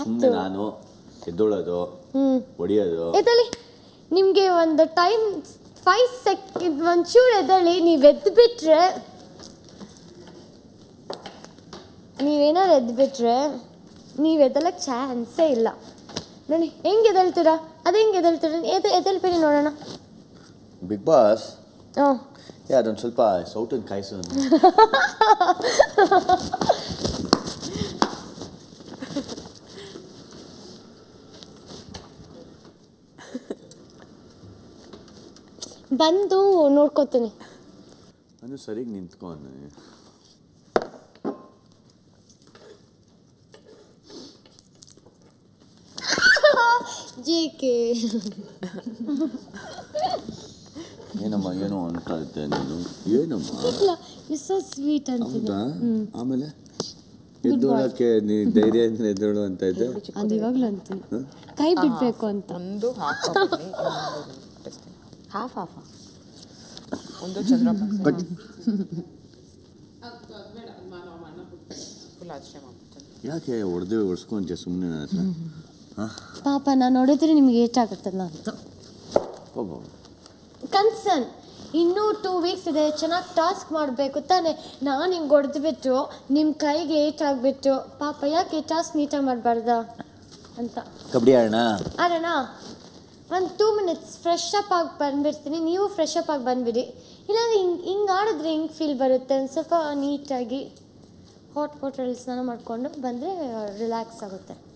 ಸುಮ್ಮನೆ ನಾನು ಎದ್ದೋಳೋದು ಹ್ಮ್ ಹೊಡಿಯೋದು ಎದಳಿ ನಿಮಗೆ ಒಂದು ಟೈಮ್ ಫೈವ್ ಸೆಕೆಂಡ್ ಒಂಚೂರು ಎದಳಿ ನೀವು ಎದ್ದು ಬಿಟ್ರೆ ನೀವೇನಾದ್ರು ಎದ್ದು ಬಿಟ್ರೆ ನೀವು ಎದಲಕ್ಕೆ ಚಾನ್ಸೇ ಇಲ್ಲ ನೋಡಿ ಹೆಂಗೆ ಎದಳ್ತೀರಾ ಅದು ಹೆಂಗೆ ಎದಳ್ತೀರಾ ಎದ ಎದಳ್ಬೇಡಿ ನೋಡೋಣ ಬಿಗ್ ಬಾಸ್ ಹ್ಞೂ ಏ ಅದೊಂದು ಸ್ವಲ್ಪ ಸೌಟನ್ ಕಾಯಿಸು ಬಂದು ನೋಡ್ಕೋತೀನಿ ಅದು ಸರಿಗೆ ನಿಂತ್ಕೊಂಡು ಜಿ ಕೆ ಏನಮ್ಮ ಏನೋ ಅಂತ ಇದ್ದೆ ನೀನು ಏನಮ್ಮ ಇಲ್ಲ ಯು ಸೊ ಸ್ವೀಟ್ ಅಂತೀನಿ ಹೌದಾ ಆಮೇಲೆ ಎದ್ದೋಳಕ್ಕೆ ನೀ ಧೈರ್ಯ ಅಂದ್ರೆ ಎದ್ದೋಳು ಅಂತ ಇದ್ದೆ ಅದು ಇವಾಗಲೂ ಅಂತೀನಿ ಕೈ ಬಿಡಬೇಕು ಅಂತ ಒಂದು ಹಾಫ್ ಹಾಫ್ ಹಾಫ್ ಒಂದು ಚಂದ್ರಪ್ಪ ಬಟ್ ಫುಲ್ ಅಷ್ಟೇ ಮಾಡ್ಬಿಡ್ತೀನಿ ಯಾಕೆ ಹೊಡೆದು ಹೊಡ್ಸ್ಕೊಂತೆ ಸುಮ್ಮನೆ ನನ್ನ ಹತ್ರ ಹಾಂ ಪಾಪ ನಾನು ನೋಡಿದ್ರೆ ನಿಮ್ಗೆ ಏಟಾಗುತ್ತಲ್ಲ ಅಂತ ಹೋಗೋ ಕನ್ಸರ್ನ್ ಇನ್ನೂ ಟೂ ವೀಕ್ಸ್ ಇದೆ ಚೆನ್ನಾಗಿ ಟಾಸ್ಕ್ ಮಾಡಬೇಕು ತಾನೇ ನಾನು ಹಿಂಗೆ ಹೊಡೆದ್ಬಿಟ್ಟು ನಿಮ್ಮ ಕೈಗೆ ಏಟಾಗ್ಬಿಟ್ಟು ಪಾಪ ಯಾಕೆ ಟಾಸ್ಕ್ ನೀಟಾಗಿ ಮಾಡಬಾರ್ದ ಅಂತ ಕಬಡ್ಡಿ ಆಡೋಣ ಅಣ್ಣ ಒಂದು ಟೂ ಮಿನಿಟ್ಸ್ ಫ್ರೆಶ್ ಅಪ್ ಆಗಿ ಬಂದ್ಬಿಡ್ತೀನಿ ನೀವು ಫ್ರೆಶ್ ಅಪ್ ಆಗಿ ಬಂದ್ಬಿಡಿ ಇಲ್ಲಾಂದ್ರೆ ಹಿಂಗೆ ಹಿಂಗೆ ಆಡಿದ್ರೆ ಹಿಂಗೆ ಫೀಲ್ ಬರುತ್ತೆ ಒಂದು ಸ್ವಲ್ಪ ನೀಟಾಗಿ ಹಾಟ್ ವಾಟ್ರಲ್ಲಿ ಸ್ನಾನ ಮಾಡಿಕೊಂಡು ಬಂದರೆ ರಿಲ್ಯಾಕ್ಸ್ ಆಗುತ್ತೆ